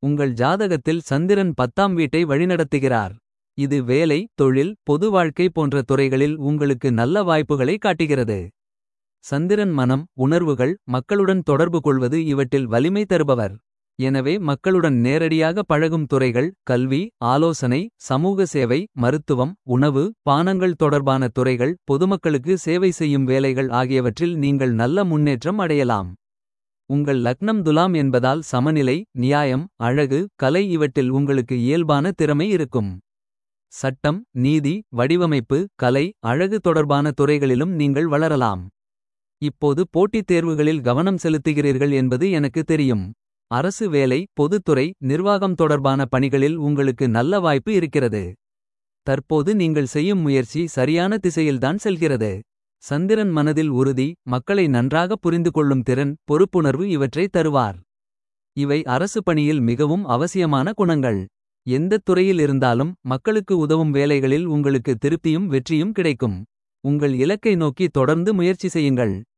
உங்கள் ஜாதகத்தில் சந்திரன் பத்தாம் வீட்டை வழிநடத்துகிறார். இது வேலை தொழில் பொது வாழ்க்கை போன்ற துறைகளில் உங்களுக்கு நல்ல வாய்ப்புகளை காட்டுகிறது. சந்திரன் மனம் உணர்வுகள் மக்களுடன் தொடர்பு கொள்வது இவற்றில் வலிமை தருபவர். எனவே மக்களுடன் நேரடியாக பழகும் துறைகள் கல்வி ஆலோசனை சமூக சேவை மருத்துவம் உணவு பானங்கள் தொடர்பான துறைகள் பொதுமக்களுக்கு சேவை செய்யும் வேலைகள் ஆகியவற்றில் நீங்கள் நல்ல முன்னேற்றம் அடையலாம். உங்கள் லக்னம் துலாம் என்பதால் சமநிலை நியாயம் அழகு கலை இவற்றில் உங்களுக்கு இயல்பான திறமை இருக்கும். சட்டம் நீதி வடிவமைப்பு கலை அழகு தொடர்பான துறைகளிலும் நீங்கள் வளரலாம். இப்போது போட்டித் தேர்வுகளில் கவனம் செலுத்துகிறீர்கள் என்பது எனக்கு தெரியும். அரசு வேலை பொதுத்துறை நிர்வாகம் தொடர்பான பணிகளில் உங்களுக்கு நல்ல வாய்ப்பு இருக்கிறது. தற்போது நீங்கள் செய்யும் முயற்சி சரியான திசையில்தான் செல்கிறது. சந்திரன் மனதில் உறுதி மக்களை நன்றாக புரிந்து கொள்ளும் திறன் பொறுப்புணர்வு இவற்றை தருவார். இவை அரசு பணியில் மிகவும் அவசியமான குணங்கள். எந்தத் துறையில் இருந்தாலும் மக்களுக்கு உதவும் வேலைகளில் உங்களுக்கு திருப்தியும் வெற்றியும் கிடைக்கும். உங்கள் இலக்கை நோக்கி தொடர்ந்து முயற்சி செய்யுங்கள்.